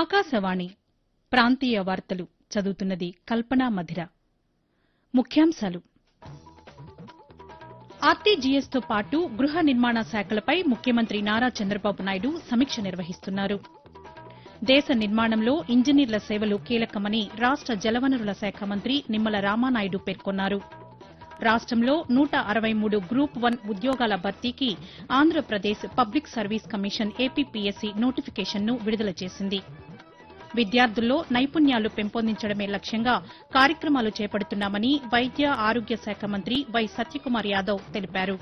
ఆకాశవాణి ప్రాంతీయ వార్తలు చదువుతున్నది కల్పనా మధిర ముఖ్యాంశాలు ఆర్టీజీఎస్తో పాటు గృహ నిర్మాణ శాఖలపై ముఖ్యమంత్రి నారా చంద్రబాబు నాయుడు సమీక్ష నిర్వహిస్తున్నారు దేశ నిర్మాణంలో ఇంజనీర్ల సేవలు కీలకమని రాష్ట జలవనరుల శాఖ మంత్రి నిమ్మల రామానాయుడు పేర్కొన్నారు రాష్టంలో నూట అరవై మూడు గ్రూప్ వన్ ఉద్యోగాల భర్తీకి Andhra Pradesh public service commission APPSC నోటిఫికేషన్ను విడుదల చేసింది విద్యార్థుల్లో నైపుణ్యాలు పెంపొందించడమే లక్ష్యంగా కార్యక్రమాలు చేపడుతున్నామని వైద్య ఆరోగ్య శాఖ మంత్రి వై సత్యకుమార్ యాదవ్ తెలిపారు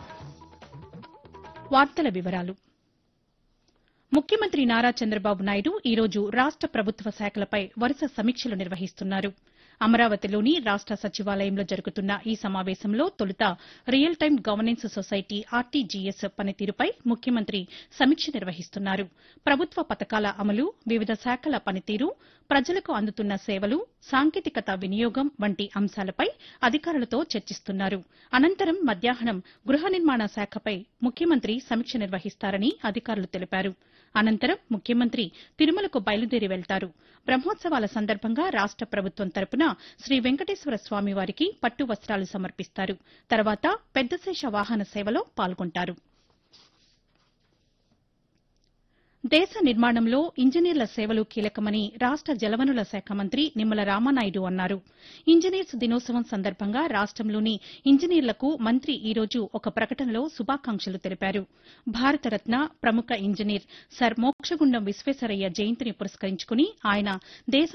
వార్తల వివరాలు ముఖ్యమంత్రి నారా చంద్రబాబు నాయుడు ఈ రోజు రాష్ట ప్రభుత్వ శాఖలపై వరుస సమీక్షలు నిర్వహిస్తున్నారు అమరావతిలోని రాష్ట సచివాలయంలో జరుగుతున్న ఈ సమావేశంలో తొలుత real time governance society RTGS పనితీరుపై ముఖ్యమంత్రి సమీక్ష నిర్వహిస్తున్నారు ప్రభుత్వ పథకాల అమలు వివిధ శాఖల పనితీరు ప్రజలకు అందుతున్న సేవలు సాంకేతికత వినియోగం వంటి అంశాలపై అధికారులతో చర్చిస్తున్నారు అనంతరం మధ్యాహ్నం గృహ నిర్మాణ శాఖపై ముఖ్యమంత్రి సమీక్ష నిర్వహిస్తారని అధికారులు తెలిపారు అనంతరం ముఖ్యమంత్రి తిరుమలకు బయలుదేరి వెళ్తారు బ్రహ్మోత్సవాల సందర్భంగా రాష్ట ప్రభుత్వం తరపున శ్రీ వెంకటేశ్వర స్వామి వారికి పట్టు వస్త్రాలు సమర్పిస్తారు తర్వాత పెద్దశేష వాహన సేవలో పాల్గొంటారు దేశ నిర్మాణంలో ఇంజనీర్ల సేవలు కీలకమని రాష్ట జలవనరుల శాఖ మంత్రి నిమ్మల రామానాయుడు అన్నారు ఇంజనీర్స్ దినోత్సవం సందర్భంగా రాష్టంలోని ఇంజనీర్లకు మంత్రి ఈ రోజు ఒక ప్రకటనలో శుభాకాంక్షలు తెలిపారు భారతరత్న ప్రముఖ ఇంజనీర్ సర్ మోక్షగుండం విశ్వేశ్వరయ్య జయంతిని పురస్కరించుకుని ఆయన దేశ